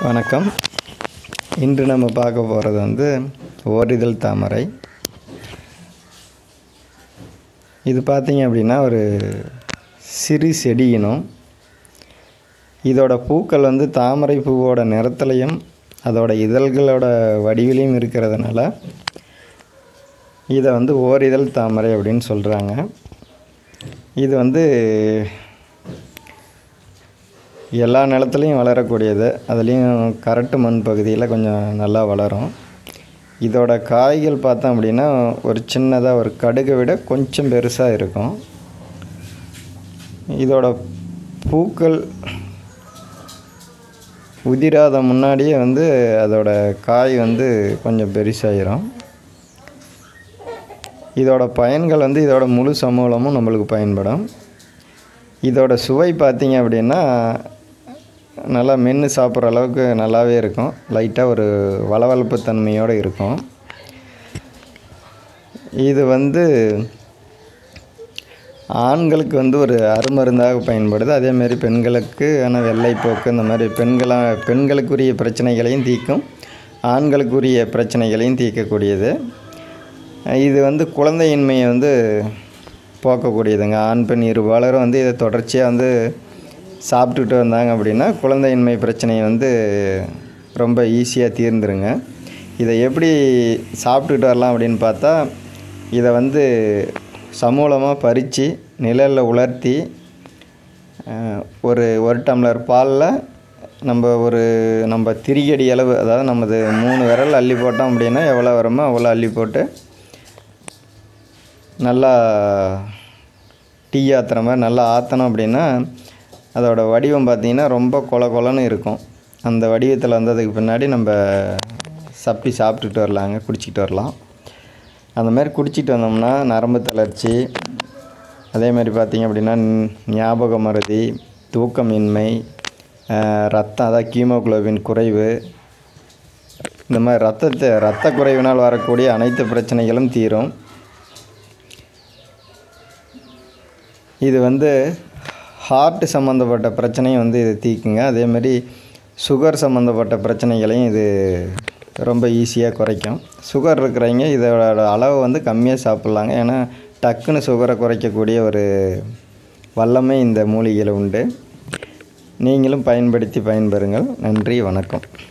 வணக்கம் இன்று நம்ம பார்க்க போகிறது வந்து ஓரிதழ் தாமரை இது பார்த்தீங்க அப்படின்னா ஒரு சிறு செடி இனம் இதோட பூக்கள் வந்து தாமரை பூவோட நிறத்துலையும் அதோட இதழ்களோட வடிவிலையும் இருக்கிறதுனால இதை வந்து ஓரிதழ் தாமரை அப்படின்னு சொல்கிறாங்க இது வந்து எல்லா நிலத்துலையும் வளரக்கூடியது அதுலேயும் கரட்டு மண் பகுதியில் கொஞ்சம் நல்லா வளரும் இதோட காய்கள் பார்த்தோம் அப்படின்னா ஒரு சின்னதாக ஒரு கடுகை விட கொஞ்சம் பெருசாக இருக்கும் இதோட பூக்கள் உதிராத முன்னாடியே வந்து அதோட காய் வந்து கொஞ்சம் பெருசாயிரும் இதோட பயன்கள் வந்து இதோட முழு சமூலமும் நம்மளுக்கு பயன்படும் இதோட சுவை பார்த்தீங்க அப்படின்னா நல்லா மென்று சாப்பிட்ற அளவுக்கு நல்லாவே இருக்கும் லைட்டாக ஒரு வளவளப்பு தன்மையோடு இருக்கும் இது வந்து ஆண்களுக்கு வந்து ஒரு அருமருந்தாக பயன்படுது அதேமாரி பெண்களுக்கு ஆனால் வெள்ளைப்போக்கு இந்த மாதிரி பெண்களாக பெண்களுக்குரிய பிரச்சனைகளையும் தீர்க்கும் ஆண்களுக்குரிய பிரச்சனைகளையும் தீர்க்கக்கூடியது இது வந்து குழந்தையின்மையை வந்து போக்கக்கூடியதுங்க ஆண் பெண் இருபாலரும் வந்து இதை தொடர்ச்சியாக வந்து சாப்பிட்டுட்டு வந்தாங்க அப்படின்னா குழந்தையின்மை பிரச்சனையை வந்து ரொம்ப ஈஸியாக தீர்ந்துருங்க இதை எப்படி சாப்பிட்டுட்டு வரலாம் அப்படின்னு பார்த்தா இதை வந்து சமூலமாக பறித்து நிழலில் உலர்த்தி அஹ், ஒரு ஒரு டம்ளர் பாலில் நம்ம ஒரு நம்ம திரிகடி அளவு அதாவது நமது மூணு விரல் அள்ளி போட்டோம் அப்படின்னா எவ்வளோ வருமோ அவ்வளோ அள்ளி போட்டு நல்லா டீ ஆத்துற மாதிரி நல்லா ஆற்றணும் அப்படின்னா அதோட வடிவம் பார்த்திங்கன்னா ரொம்ப கொல கொலன்னு இருக்கும் அந்த வடிவத்தில் வந்ததுக்கு பின்னாடி நம்ம சப்பி சாப்பிட்டுட்டு வரலாங்க குடிச்சிட்டு வரலாம் அந்த மாதிரி குடிச்சிட்டு வந்தோம்னா நரம்பு தளர்ச்சி அதே மாதிரி பார்த்திங்க அப்படின்னா ஞ- ஞாபக மறதி தூக்கமின்மை அஹ், ரத்தம் அதாவது கீமோகுளோபின் குறைவு இந்த மாதிரி ரத்தத்தை ரத்த குறைவினால் வரக்கூடிய அனைத்து பிரச்சனைகளும் தீரும் இது வந்து ஹார்ட் சம்மந்தப்பட்ட பிரச்சனையும் வந்து இது தீக்குங்க அதேமாரி சுகர் சம்மந்தப்பட்ட பிரச்சனைகளையும் இது ரொம்ப ஈஸியாக குறைக்கும் சுகர் இருக்கிறவங்க இதோட அளவை வந்து கம்மியாக சாப்பிட்லாங்க ஏன்னா டக்குன்னு சுகரை குறைக்கக்கூடிய ஒரு வல்லமை இந்த மூலிகையில் உண்டு நீங்களும் பயன்படுத்தி பயன்பெறுங்கள் நன்றி வணக்கம்